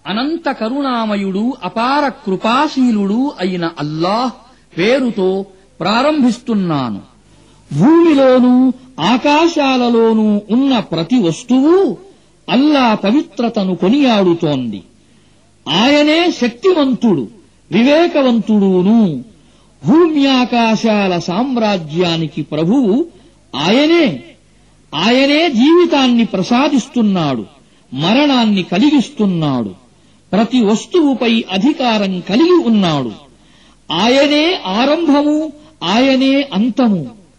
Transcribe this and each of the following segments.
అనంత కరుణామయుడు అపార కృపాశీలుడు అయిన అల్లాహ్ పేరుతో ప్రారంభిస్తున్నాను భూమిలోనూ ఆకాశాలలోనూ ఉన్న ప్రతి వస్తువు అల్లా పవిత్రతను కొనియాడుతోంది ఆయనే శక్తివంతుడు వివేకవంతుడును భూమ్యాకాశాల సామ్రాజ్యానికి ప్రభువు ఆయనే ఆయనే జీవితాన్ని ప్రసాదిస్తున్నాడు మరణాన్ని కలిగిస్తున్నాడు ప్రతి వస్తువుపై అధికారం కలిగి ఉన్నాడు ఆయనే ఆరంభము ఆయనే అంతము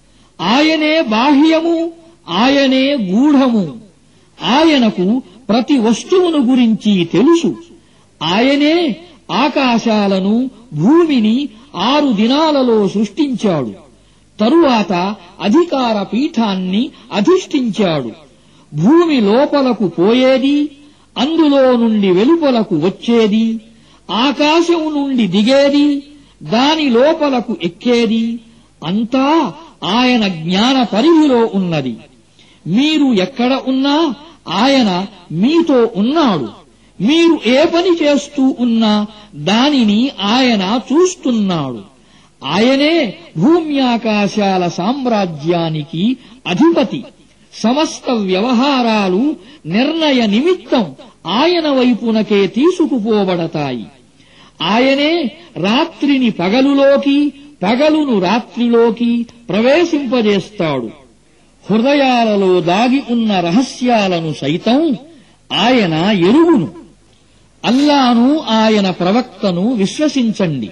ఆయనే బాహ్యము ఆయనే గూఢము ఆయనకు ప్రతి వస్తువును గురించి తెలుసు ఆయనే ఆకాశాలను భూమిని ఆరు దినాలలో సృష్టించాడు తరువాత అధికార పీఠాన్ని అధిష్ఠించాడు భూమి లోపలకు పోయేది అందులో నుండి వెలుపలకు వచ్చేది ఆకాశం నుండి దిగేది దాని లోపలకు ఎక్కేది అంతా ఆయన జ్ఞాన పరిధిలో ఉన్నది మీరు ఎక్కడ ఉన్నా ఆయన మీతో ఉన్నాడు మీరు ఏ పని చేస్తూ ఉన్నా దానిని ఆయన చూస్తున్నాడు ఆయనే భూమ్యాకాశాల సామ్రాజ్యానికి అధిపతి సమస్త వ్యవహారాలు నిర్ణయ నిమిత్తం ఆయన వైపునకే తీసుకుపోబడతాయి ఆయనే రాత్రిని పగలులోకి పగలును రాత్రిలోకి ప్రవేశింపజేస్తాడు హృదయాలలో దాగి ఉన్న రహస్యాలను సైతం ఆయన ఎరుగును అల్లాను ఆయన ప్రవక్తను విశ్వసించండి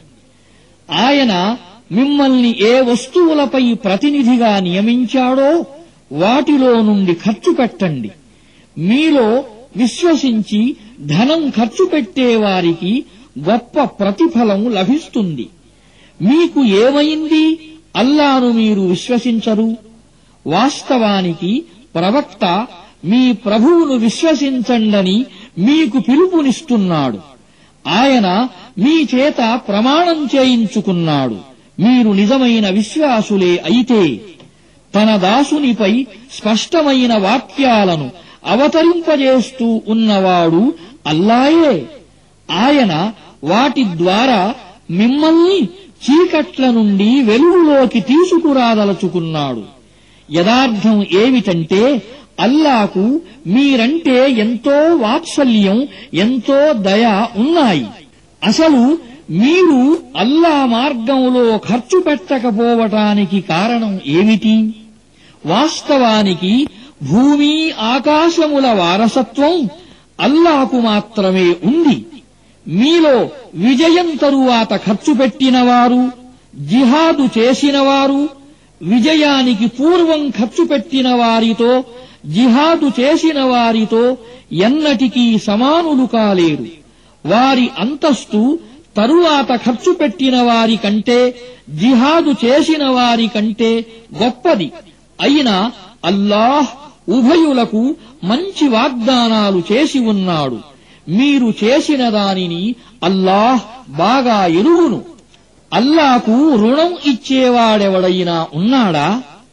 ఆయన మిమ్మల్ని ఏ వస్తువులపై ప్రతినిధిగా నియమించాడో వాటిలో నుండి ఖర్చు పెట్టండి మీలో విశ్వసించి ధనం ఖర్చు పెట్టేవారికి గొప్ప ప్రతిఫలం లభిస్తుంది మీకు ఏమైంది అల్లాను మీరు విశ్వసించరు వాస్తవానికి ప్రవక్త మీ ప్రభువును విశ్వసించండని మీకు పిలుపునిస్తున్నాడు ఆయన మీ చేత ప్రమాణం చేయించుకున్నాడు మీరు నిజమైన విశ్వాసులే అయితే తన దాసునిపై స్పష్టమైన వాక్యాలను అవతరింపజేస్తూ ఉన్నవాడు అల్లాయే ఆయన వాటి ద్వారా మిమ్మల్ని చీకట్ల నుండి వెలుగులోకి తీసుకురాదలుచుకున్నాడు యదార్థం ఏమిటంటే అల్లాకు మీరంటే ఎంతో వాత్సల్యం ఎంతో దయ ఉన్నాయి అసలు మీరు అల్లా మార్గంలో ఖర్చు పెట్టకపోవటానికి కారణం ఏమిటి వాస్తవానికి భూమి ఆకాశముల వారసత్వం అల్లాకు మాత్రమే ఉంది మీలో విజయం తరువాత ఖర్చు పెట్టినవారు జిహాదు చేసినవారు విజయానికి పూర్వం ఖర్చు పెట్టిన వారితో జిహాదు చేసిన వారితో ఎన్నటికీ సమానులు కాలేరు వారి అంతస్తు తరువాత ఖర్చు పెట్టిన వారి కంటే జిహాదు చేసిన వారి కంటే గొప్పది అయినా అల్లాహ్ ఉభయులకు మంచి వాగ్దానాలు చేసి ఉన్నాడు మీరు చేసిన దానిని అల్లాహ్ బాగా ఎరుగును అల్లాకు రుణం ఇచ్చేవాడెవడైనా ఉన్నాడా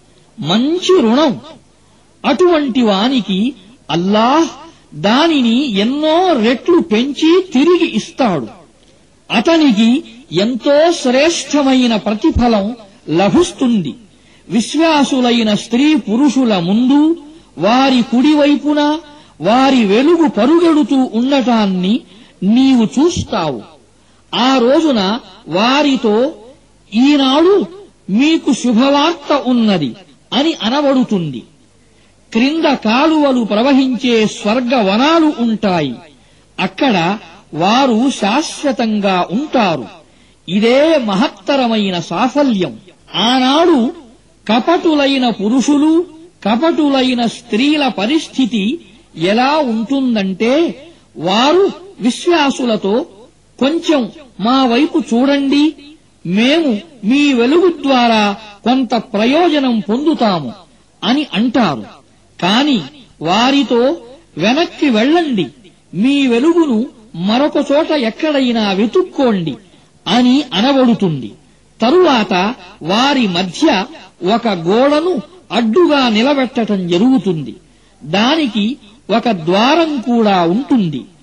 మంచి రుణం అటువంటి వానికి అల్లాహ్ దానిని ఎన్నో రెట్లు పెంచి తిరిగి ఇస్తాడు అతనికి ఎంతో శ్రేష్టమైన ప్రతిఫలం లభిస్తుంది విశ్వాసులైన స్త్రీ పురుషుల ముందు వారి కుడివైపున వారి వెలుగు పరుగెడుతూ ఉండటాన్ని నీవు చూస్తావు ఆ రోజున వారితో ఈనాడు మీకు శుభవార్త ఉన్నది అని అనబడుతుంది క్రింద కాలువలు ప్రవహించే స్వర్గ వనాలు ఉంటాయి అక్కడ వారు శాశ్వతంగా ఉంటారు ఇదే మహత్తరమైన సాఫల్యం ఆనాడు కపటులైన పురుషులు కపటులైన స్త్రీల పరిస్థితి ఎలా ఉంటుందంటే వారు విశ్వాసులతో కొంచెం మా వైపు చూడండి మేము మీ వెలుగు ద్వారా కొంత ప్రయోజనం పొందుతాము అని అంటారు కాని వారితో వెనక్కి వెళ్ళండి మీ వెలుగును మరొక చోట ఎక్కడైనా వెతుక్కోండి అని అనబడుతుంది తరువాత వారి మధ్య ఒక గోడను అడ్డుగా నిలబెట్టటం జరుగుతుంది దానికి ఒక ద్వారం కూడా ఉంటుంది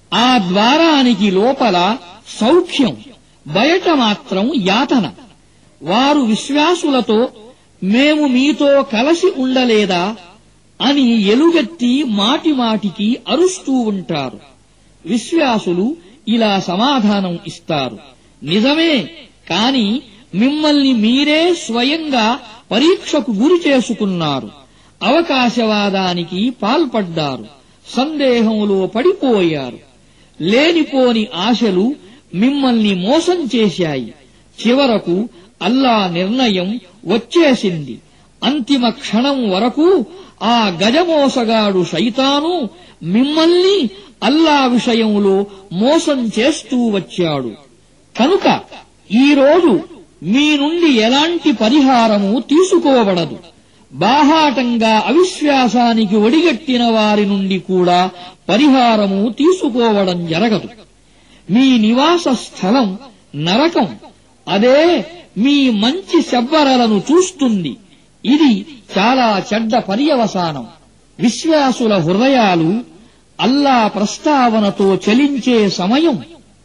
ఆ ద్వారానికి లోపల సౌఖ్యం బయట మాత్రం యాతన వారు విశ్వాసులతో మేము మీతో కలసి ఉండలేదా అని ఎలుగెత్తి మాటిమాటికి అరుస్తూ ఉంటారు విశ్వాసులు ఇలా సమాధానం ఇస్తారు నిజమే కాని మిమ్మల్ని మీరే స్వయంగా పరీక్షకు గురి చేసుకున్నారు అవకాశవాదానికి పాల్పడ్డారు సందేహంలో పడిపోయారు లేనిపోని ఆశలు మిమ్మల్ని మోసం చేశాయి చివరకు అల్లా నిర్ణయం వచ్చేసింది అంతిమ క్షణం వరకు ఆ గజమోసగాడు శైతాను మిమ్మల్ని అల్లా విషయంలో మోసం చేస్తూ వచ్చాడు కనుక ఈరోజు మీ నుండి ఎలాంటి పరిహారము తీసుకోబడదు బాహాటంగా అవిశ్వాసానికి ఒడిగట్టిన వారి నుండి కూడా పరిహారము తీసుకోవడం జరగదు మీ నివాస స్థలం నరకం అదే మీ మంచి శబ్బరలను చూస్తుంది ఇది చాలా చెడ్డ పర్యవసానం విశ్వాసుల హృదయాలు అల్లా ప్రస్తావనతో చలించే సమయం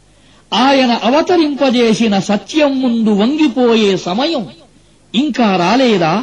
ఆయన అవతరింపజేసిన సత్యం ముందు వంగిపోయే సమయం ఇంకా రాలేదా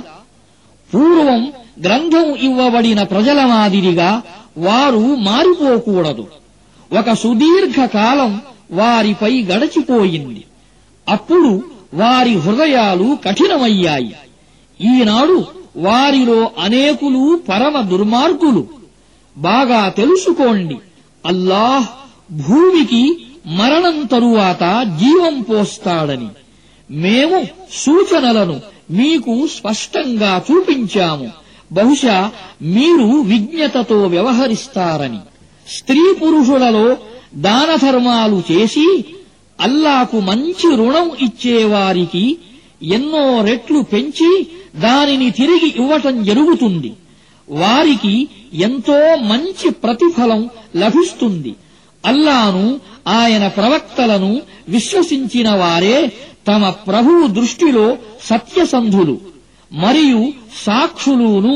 పూర్వం గ్రంథం ఇవ్వబడిన ప్రజల మాదిరిగా వారు మారిపోకూడదు ఒక సుదీర్ఘ కాలం వారిపై గడచిపోయింది అప్పుడు వారి హృదయాలు కఠినమయ్యాయి ఈనాడు వారిలో అనేకులు పరమ దుర్మార్గులు బాగా తెలుసుకోండి అల్లాహ్ భూమికి మరణం తరువాత జీవం పోస్తాడని మేము సూచనలను మీకు స్పష్టంగా చూపించాము బహుశా మీరు విజ్ఞతతో వ్యవహరిస్తారని స్త్రీ పురుషులలో దాన ధర్మాలు చేసి అల్లాకు మంచి రుణం ఇచ్చేవారికి ఎన్నో రెట్లు పెంచి దానిని తిరిగి ఇవ్వటం జరుగుతుంది వారికి ఎంతో మంచి ప్రతిఫలం లభిస్తుంది అల్లాను ఆయన ప్రవక్తలను విశ్వసించిన వారే తమ ప్రభువు దృష్టిలో సత్యసంధులు మరియు సాక్షులును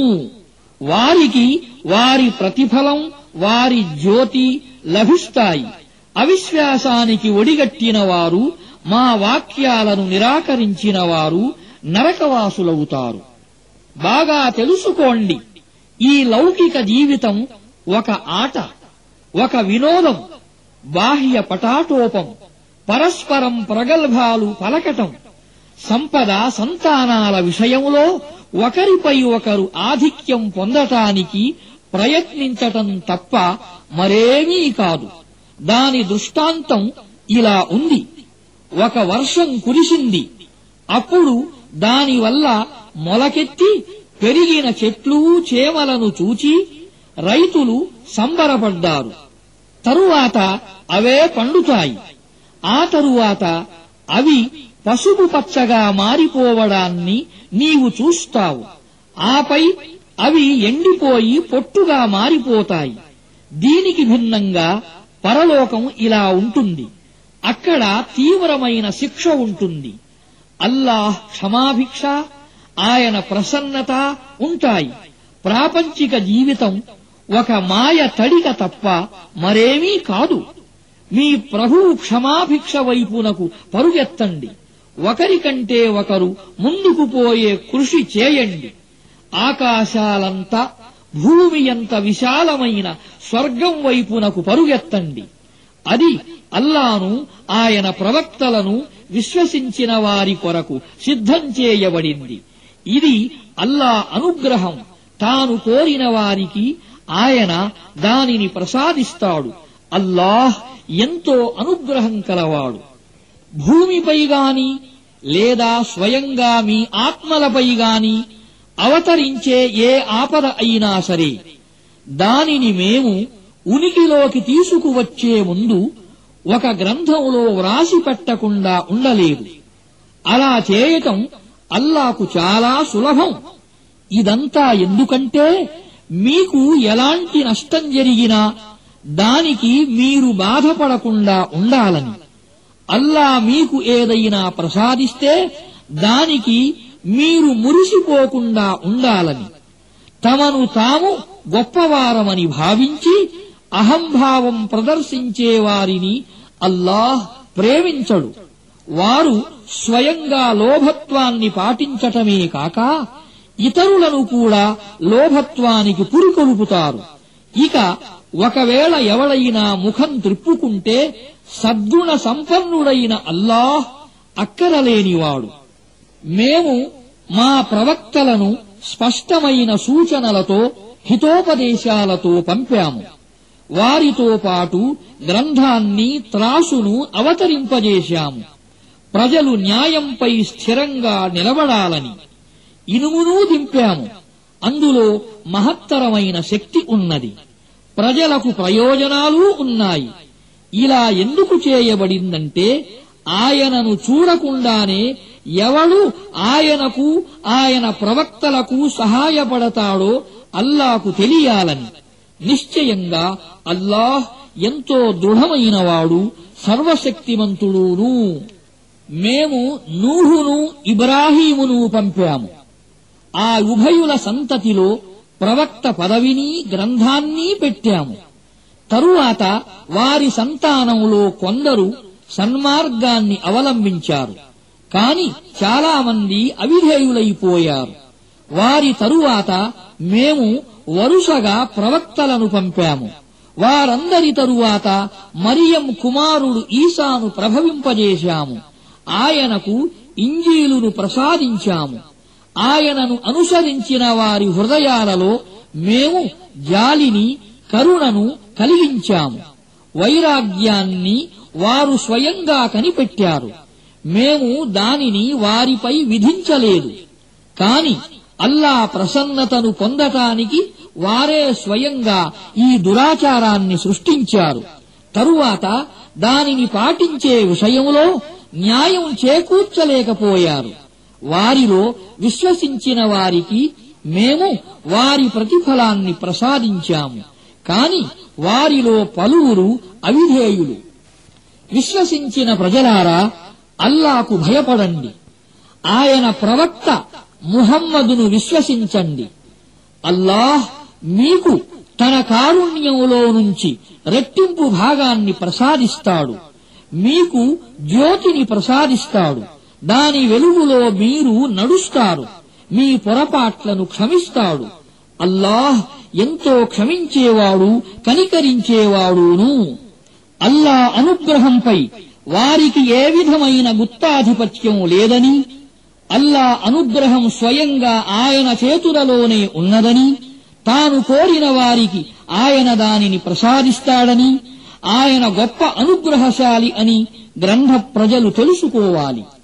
వారికి వారి ప్రతిఫలం వారి జ్యోతి లభిస్తాయి అవిశ్వాసానికి ఒడిగట్టిన వారు మా వాక్యాలను నిరాకరించిన వారు నరకవాసులవుతారు బాగా తెలుసుకోండి ఈ లౌకిక జీవితం ఒక ఆట ఒక వినోదం బాహ్య పటాటోపం పరస్పరం ప్రగల్భాలు పలకటం సంపద సంతానాల విషయంలో ఒకరిపై ఒకరు ఆధిక్యం పొందటానికి ప్రయత్నించటం తప్ప మరేమీ కాదు దాని దృష్టాంతం ఇలా ఉంది ఒక వర్షం కురిసింది అప్పుడు దానివల్ల మొలకెత్తి పెరిగిన చెట్లు చేమలను చూచి రైతులు సంబరపడ్డారు తరువాత అవే పండుతాయి ఆ తరువాత అవి పసుపు పచ్చగా మారిపోవడాన్ని నీవు చూస్తావు ఆపై అవి ఎండిపోయి పొట్టుగా మారిపోతాయి దీనికి భిన్నంగా పరలోకం ఇలా ఉంటుంది అక్కడ తీవ్రమైన శిక్ష ఉంటుంది అల్లాహ్ క్షమాభిక్ష ఆయన ప్రసన్నత ఉంటాయి ప్రాపంచిక జీవితం ఒక మాయ తడిక తప్ప మరేమీ కాదు మీ ప్రభువు క్షమాభిక్ష వైపునకు పరుగెత్తండి ఒకరికంటే ఒకరు ముందుకు పోయే కృషి చేయండి ఆకాశాలంతా భూమి ఎంత విశాలమైన స్వర్గం వైపునకు పరుగెత్తండి అది అల్లాను ఆయన ప్రవక్తలను విశ్వసించిన వారి కొరకు సిద్ధం చేయబడింది ఇది అల్లా అనుగ్రహం తాను కోరిన వారికి ఆయన దానిని ప్రసాదిస్తాడు అల్లాహ్ ఎంతో అనుగ్రహం కలవాడు భూమిపై గాని లేదా స్వయంగా మీ ఆత్మలపై గాని అవతరించే ఏ ఆపద అయినా సరే దానిని మేము ఉనికిలోకి తీసుకువచ్చే ముందు ఒక గ్రంథంలో వ్రాసి పెట్టకుండా ఉండలేదు అలా చేయటం అల్లాకు చాలా సులభం ఇదంతా ఎందుకంటే మీకు ఎలాంటి నష్టం జరిగినా దానికి మీరు బాధపడకుండా ఉండాలని అల్లా మీకు ఏదైనా ప్రసాదిస్తే దానికి మీరు మురిసిపోకుండా ఉండాలని తమను తాము గొప్పవారమని భావించి అహంభావం ప్రదర్శించే వారిని అల్లాహ్ ప్రేమించడు వారు స్వయంగా లోభత్వాన్ని పాటించటమే కాక ఇతరులను కూడా లోభత్వానికి పురికొల్పుతారు ఇక ఒకవేళ ఎవడైనా ముఖం త్రిప్పుకుంటే సద్గుణ సంపన్నుడైన అల్లాహ్ అక్కరలేనివాడు మేము మా ప్రవక్తలను స్పష్టమైన సూచనలతో హితోపదేశాలతో పంపాము వారితో పాటు గ్రంథాన్ని త్రాసును అవతరింపజేశాము ప్రజలు న్యాయంపై స్థిరంగా నిలబడాలని ఇనుమును దింపాము అందులో మహత్తరమైన శక్తి ఉన్నది ప్రజలకు ప్రయోజనాలు ఉన్నాయి ఇలా ఎందుకు చేయబడిందంటే ఆయనను చూడకుండానే ఎవడు ఆయనకు ఆయన ప్రవక్తలకు సహాయపడతాడో అల్లాకు తెలియాలని నిశ్చయంగా అల్లాహ్ ఎంతో దృఢమైనవాడు సర్వశక్తిమంతుడును మేము నూహును ఇబ్రాహీమును పంపాము ఆ ఉభయుల సంతతిలో ప్రవక్త పదవిని గ్రంథాన్ని పెట్టాము తరువాత వారి సంతానంలో కొందరు సన్మార్గాన్ని అవలంబించారు కాని చాలా మంది అవిధేయులైపోయారు వారి తరువాత మేము వరుసగా ప్రవక్తలను పంపాము వారందరి తరువాత మరియం కుమారుడు ఈసాను ప్రభవింపజేశాము ఆయనకు ఇంజీలును ప్రసాదించాము ఆయనను అనుసరించిన వారి హృదయాలలో మేము జాలిని కరుణను కలిగించాము వైరాగ్యాన్ని వారు స్వయంగా కనిపెట్టారు మేము దానిని వారిపై విధించలేదు కాని అల్లా ప్రసన్నతను పొందటానికి వారే స్వయంగా ఈ దురాచారాన్ని సృష్టించారు తరువాత దానిని పాటించే విషయంలో న్యాయం చేకూర్చలేకపోయారు వారిలో విశ్వసించిన వారికి మేము వారి ప్రతిఫలాన్ని ప్రసాదించాము కాని వారిలో పలువురు అవిధేయులు విశ్వసించిన ప్రజలారా అల్లాకు భయపడండి ఆయన ప్రవక్త ముహమ్మదును విశ్వసించండి అల్లాహ్ మీకు తన కారుణ్యంలో నుంచి రెట్టింపు భాగాన్ని ప్రసాదిస్తాడు మీకు జ్యోతిని ప్రసాదిస్తాడు దాని వెలుగులో మీరు నడుస్తారు మీ పొరపాట్లను క్షమిస్తాడు అల్లాహ్ ఎంతో క్షమించేవాడు కనికరించేవాడును అల్లా అనుగ్రహంపై వారికి ఏ విధమైన గుత్తాధిపత్యం లేదని అల్లా అనుగ్రహం స్వయంగా ఆయన చేతులలోనే ఉన్నదని తాను కోరిన వారికి ఆయన దానిని ప్రసాదిస్తాడని ఆయన గొప్ప అనుగ్రహశాలి అని గ్రంథ ప్రజలు తెలుసుకోవాలి